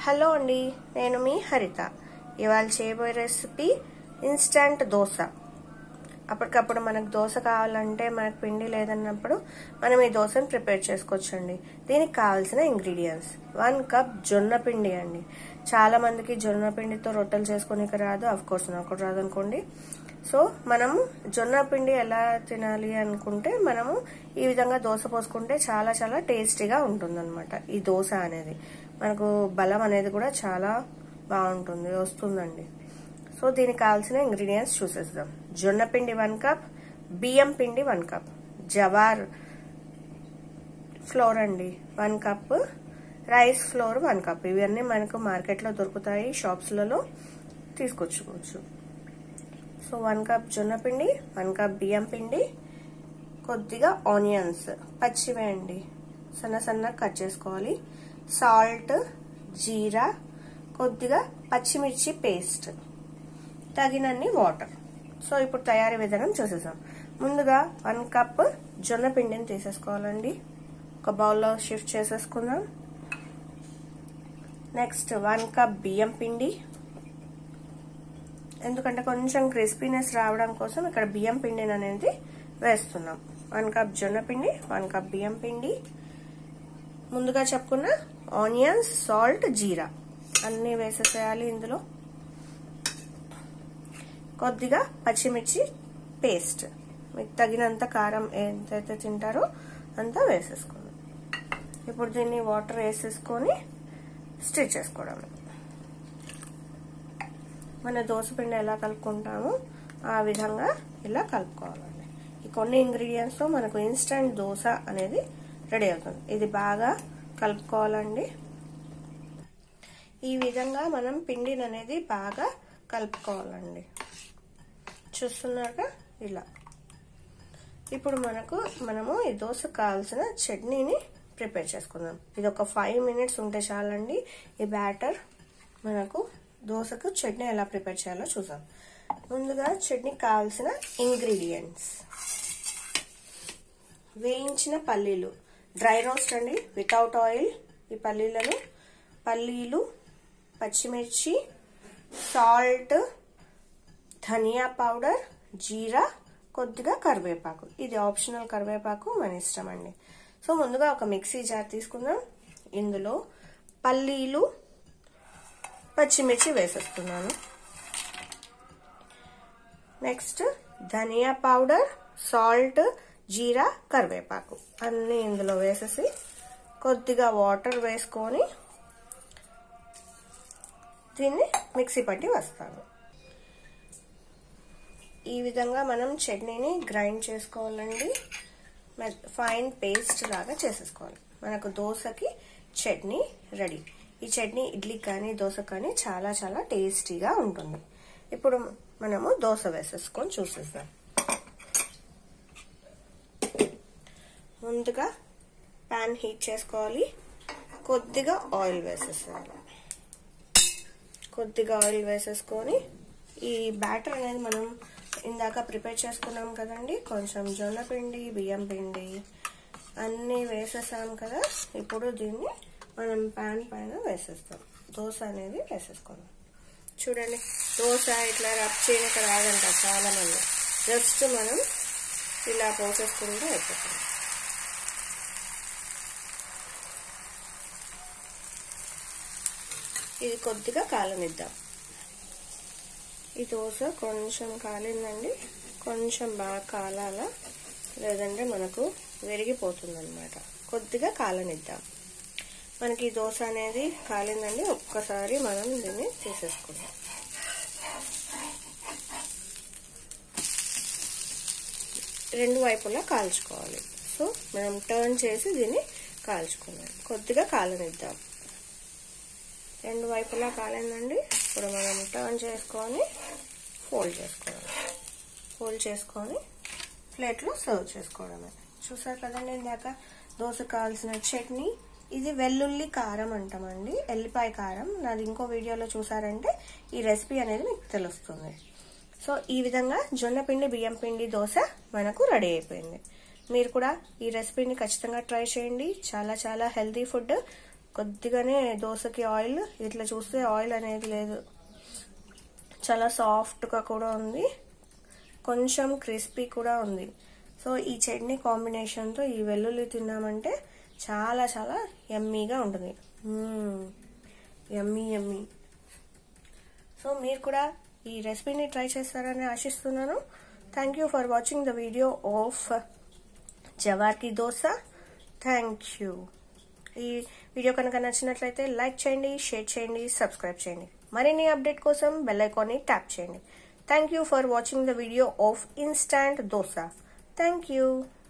hello అండి నేను మీ హరిత ఇవాళ చేయబోయే రెసిపీ ఇన్స్టంట్ దోశ అప్పటికప్పుడు మనకు దోశ కావాలంటే మనకు పిండి లేదన్నప్పుడు మనం ఈ దోశను ప్రిపేర్ చేసుకోవచ్చండి దీనికి కావాల్సిన ఇంగ్రీడియంట్స్ వన్ కప్ జొన్న పిండి అండి చాలా మందికి జొన్న పిండితో రొట్టెలు చేసుకోనికి రాదు అఫ్ కోర్స్ నాకు కూడా రాదు అనుకోండి సో మనము జొన్న పిండి ఎలా తినాలి అనుకుంటే మనము ఈ విధంగా దోశ పోసుకుంటే చాలా చాలా టేస్టీగా ఉంటుందన్నమాట ఈ దోశ అనేది మనకు బలం అనేది కూడా చాలా బాగుంటుంది వస్తుందండి సో దీనికి కావాల్సిన ఇంగ్రీడియంట్స్ చూసేద్దాం జొన్న పిండి వన్ కప్ బియ్యం పిండి వన్ కప్ జవార్ ఫ్లోర్ అండి one cup rice flour one cup ఇవన్నీ మనకు మార్కెట్లో దొరుకుతాయి షాప్స్లలో తీసుకొచ్చుకోవచ్చు సో వన్ కప్ జొన్న పిండి వన్ కప్ బియ్యం పిండి కొద్దిగా ఆనియన్స్ పచ్చివే అండి సన్న సన్నగా కట్ చేసుకోవాలి సాల్ట్ జీరా కొద్దిగా పచ్చిమిర్చి పేస్ట్ తగినన్ని వాటర్ సో ఇప్పుడు తయారీ విధానం చూసేసాం ముందుగా వన్ కప్ జొన్న పిండిని తీసేసుకోవాలండి ఒక బౌల్లో షిఫ్ట్ చేసేసుకుందాం నెక్స్ట్ వన్ కప్ బియ్యం పిండి ఎందుకంటే కొంచెం క్రిస్పీనెస్ రావడం కోసం ఇక్కడ బియ్యం పిండిని అనేది వేస్తున్నాం వన్ కప్ జొన్న పిండి వన్ కప్ బియ్యం పిండి ముందుగా చెప్పుకున్న ఆనియన్స్ సాల్ట్ జీరా అన్నీ వేసేసేయాలి ఇందులో కొద్దిగా పచ్చిమిర్చి పేస్ట్ మీకు తగినంత కారం ఎంతైతే తింటారో అంతా వేసేసుకోండి ఇప్పుడు దీన్ని వాటర్ వేసేసుకొని స్టిచ్ చేసుకోవడం మన దోశపిండి ఎలా కలుపుకుంటామో ఆ విధంగా ఇలా కలుపుకోవాలండి ఈ కొన్ని ఇంగ్రీడియంట్స్తో మనకు ఇన్స్టంట్ దోశ అనేది రెడీ అవుతుంది ఇది బాగా కలుపుకోవాలండి ఈ విధంగా మనం పిండిని అనేది బాగా కలుపుకోవాలండి చూస్తున్నారుగా ఇలా ఇప్పుడు మనకు మనము ఈ దోశ కావాల్సిన చట్నీని ప్రిపేర్ చేసుకుందాం ఇది ఒక ఫైవ్ మినిట్స్ ఉంటే చాలండి ఈ బ్యాటర్ మనకు దోశకు చట్నీ ఎలా ప్రిపేర్ చేయాలో చూద్దాం ముందుగా చట్నీ కావాల్సిన ఇంగ్రీడియంట్స్ వేయించిన పల్లీలు డ్రై రోస్ట్ అండి వితౌట్ ఆయిల్ ఈ పల్లీలను పల్లీలు పచ్చిమిర్చి సాల్ట్ ధనియా పౌడర్ జీరా కొద్దిగా కరివేపాకు ఇది ఆప్షనల్ కరివేపాకు మన ఇష్టం అండి సో ముందుగా ఒక మిక్సీ జార్ తీసుకుందాం ఇందులో పల్లీలు పచ్చిమిర్చి వేసేస్తున్నాను నెక్స్ట్ ధనియా పౌడర్ సాల్ట్ జీరా కరివేపాకు అన్నీ ఇందులో వేసేసి కొద్దిగా వాటర్ వేసుకొని దీన్ని మిక్సీ పట్టి వస్తాను ఈ విధంగా మనం చట్నీని గ్రైండ్ చేసుకోవాలండి ఫైన్ పేస్ట్ లాగా చేసేసుకోవాలి మనకు దోశకి చట్నీ రెడీ ఈ చట్నీ ఇడ్లీ కానీ దోశ కానీ చాలా చాలా టేస్టీగా ఉంటుంది ఇప్పుడు మనము దోశ వేసేసుకొని చూసేద్దాం ముందుగా ప్యాన్ హీట్ చేసుకోవాలి కొద్దిగా ఆయిల్ వేసేసుకోవాలి కొద్దిగా ఆయిల్ వేసేసుకొని ఈ బ్యాటర్ అనేది మనం ఇందాక ప్రిపేర్ చేసుకున్నాం కదండి కొంచెం జొన్న పిండి బియ్యం పిండి అన్నీ వేసేసాం కదా ఇప్పుడు దీన్ని మనం ప్యాన్ పైన వేసేస్తాం దోశ అనేది వేసేసుకుందాం చూడండి దోశ ఇట్లా రబ్ చేయక రాదంట చాలా మంది జస్ట్ మనం ఇలా పోసేసుకుంటే అయిపోతుంది ఇది కొద్దిగా కాలనిద్దాం ఈ దోశ కొంచెం కాలిందండి కొంచెం బాగా కాలాల లేదంటే మనకు విరిగిపోతుంది అనమాట కొద్దిగా కాలనిద్దాం మనకి ఈ దోశ అనేది కాలిందండి ఒక్కసారి మనం దీన్ని తీసేసుకుందాం రెండు వైపులా కాల్చుకోవాలి సో మనం టర్న్ చేసి దీన్ని కాల్చుకుందాం కొద్దిగా కాలనిద్దాం రెండు వైపులా కాలిందండి ఇప్పుడు మనం టర్న్ చేసుకొని ఫోల్డ్ చేసుకోవాలి ఫోల్డ్ చేసుకొని ప్లేట్లో సర్వ్ చేసుకోవడమే చూసారు కదండి ఇందాక దోశ కావాల్సిన చట్నీ ఇది వెల్లుల్లి కారం అంటామండి ఎల్లిపాయ కారం నాది ఇంకో వీడియోలో చూసారంటే ఈ రెసిపీ అనేది మీకు తెలుస్తుంది సో ఈ విధంగా జొన్న పిండి బియ్యం పిండి దోశ మనకు రెడీ అయిపోయింది మీరు కూడా ఈ రెసిపీని ఖచ్చితంగా ట్రై చేయండి చాలా చాలా హెల్తీ ఫుడ్ కొద్దిగానే దోశకి ఆయిల్ ఇట్లా చూస్తే ఆయిల్ అనేది లేదు చాలా సాఫ్ట్గా కూడా ఉంది కొంచెం క్రిస్పీ కూడా ఉంది సో ఈ చట్నీ కాంబినేషన్తో ఈ వెల్లుల్లి తిన్నామంటే చాలా చాలా ఎమ్మీగా ఉంటుంది ఎమ్మీ ఎమ్మీ సో మీరు కూడా ఈ రెసిపీని ట్రై చేస్తారని ఆశిస్తున్నాను thank you for watching the video of జవార్కి దోశ థ్యాంక్ యూ ఈ వీడియో కనుక నచ్చినట్లయితే లైక్ చేయండి షేర్ చేయండి సబ్స్క్రైబ్ చేయండి మరిన్ని అప్డేట్ కోసం బెల్ ఐకాన్ని ట్యాప్ చేయండి thank you for watching the video of instant dosa thank you